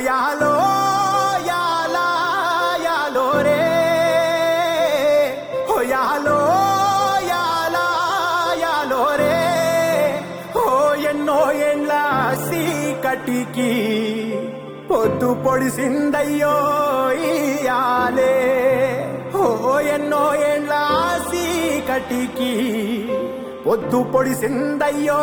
యాలో యాలా యాలో రే ఓ యాలో యాలా యాలో రే ఓ ఎన్నో ఎండ్ల సీకటికి పొద్దు పొడిసిందయ్యో ఇయాలే ఓ ఎన్నో ఎండ్ల సీకటికి పొద్దు పొడిసిందయ్యో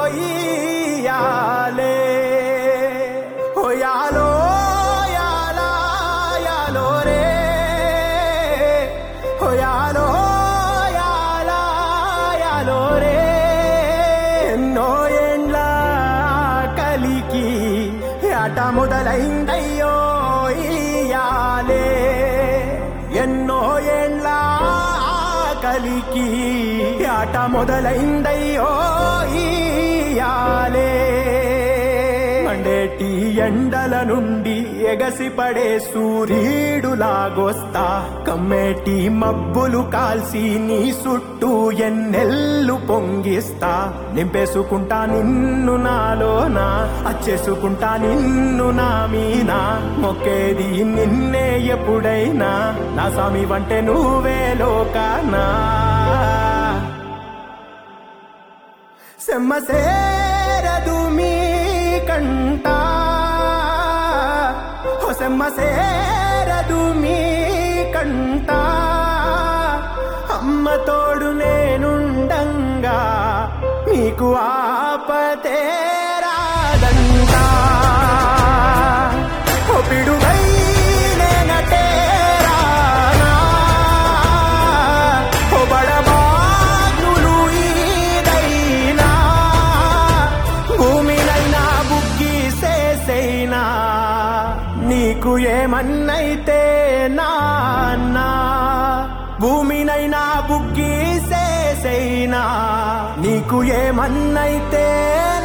ఇయాలే ఓ యాలో యాలా యాలో రే ఓ యాలో యాలా యాలో రే ఎన్నో ఏండ్ల కలికి ఆట మొదలైందయ్యో ఇయాలే ఎన్నో ఏండ్ల కలికి ఆట మొదలైందయ్యో ఇయాలే మండేటి ఎండల నుండి ఎగసిపడే సూర్యుడులాగొస్తా కమ్మేటి మబ్బులు కాల్సి నీ చుట్టూ ఎన్నెల్లు పొంగిస్తా నింపేసుకుంటా నిన్ను నాలోనా అచ్చేసుకుంటా నిన్ను నా మీనా మొక్కేది నిన్నే ఎప్పుడైనా నా స్వామి వంటే నువ్వే లోకానా సెమ్మసేరదు మీ కంట ఓ సెమ్మసేరదు మీ కంట అమ్మ తోడు నేనుండంగా మీకు ఆపతే రాదంటా ఓ పిడుగై నేనటే రానా ఓ బడబాగ్నులు ఈదైనా భూమినైనా బుగ్గి సేసైనా నీకు ఏమన్నైతే నాన్నా భూమినైనా బుగ్గి సేసైనా నీకు ఏమన్నైతే